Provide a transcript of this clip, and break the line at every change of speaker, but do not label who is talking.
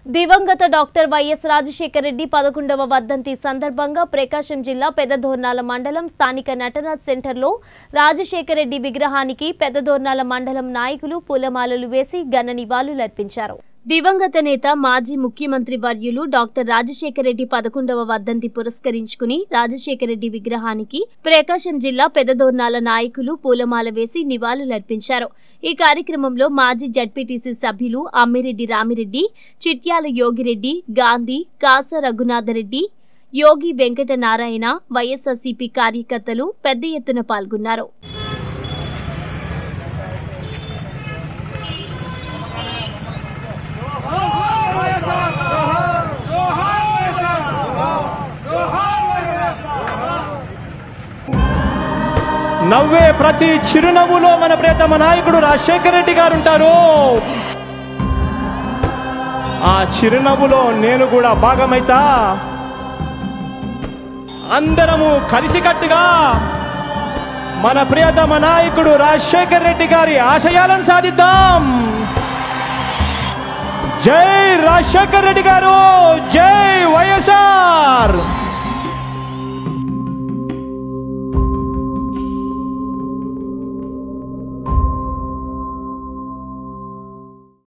దివంగత doctor YS Rajasekhara Reddy పదకొండవ వర్ధంతి సందర్భంగా ప్రకాశం జిల్లా పెద్దదోర్నాల మండలం స్థానిక నటరాజ్ సెంటర్లో రాజశేఖర రెడ్డి విగ్రహానికి పెద్దదోర్నాల మండలం నాయకులు పూలమాలలు వేసి ఘన నివాళులర్పించారు దివంగత నేత మాజీ ముఖ్యమంత్రి వర్యులు డాక్టర్ రాజశేఖర రెడ్డి పదకొండవ వర్ధంతి పురస్కరించుకుని రాజశేఖర రెడ్డి విగ్రహానికి ప్రకాశం జిల్లా పెద్దదోర్నాల నాయకులు పూలమాల వేసి నివాళులర్పించారు ఈ కార్యక్రమంలో మాజీ జడ్పీటీసీ సభ్యులు అమ్మిరెడ్డి రామిరెడ్డి చిట్యాల యోగిరెడ్డి గాంధీ కాస రఘునాథరెడ్డి యోగి వెంకట నారాయణ వైఎస్ఆర్సీపీ కార్యకర్తలు పెద్ద ఎత్తున పాల్గొన్నారు
నవ్వే ప్రతి చిరునవ్వులో మన ప్రియతమ నాయకుడు రాజశేఖర రెడ్డి గారు ఉంటారు ఆ చిరునవ్వులో నేను కూడా భాగమైతా అందరము కలిసికట్టుగా మన ప్రియతమ నాయకుడు రాజశేఖర రెడ్డి గారి ఆశయాలను సాధిద్దాం జై రాజశేఖర రెడ్డి గారు జై వైఎస్ఆర్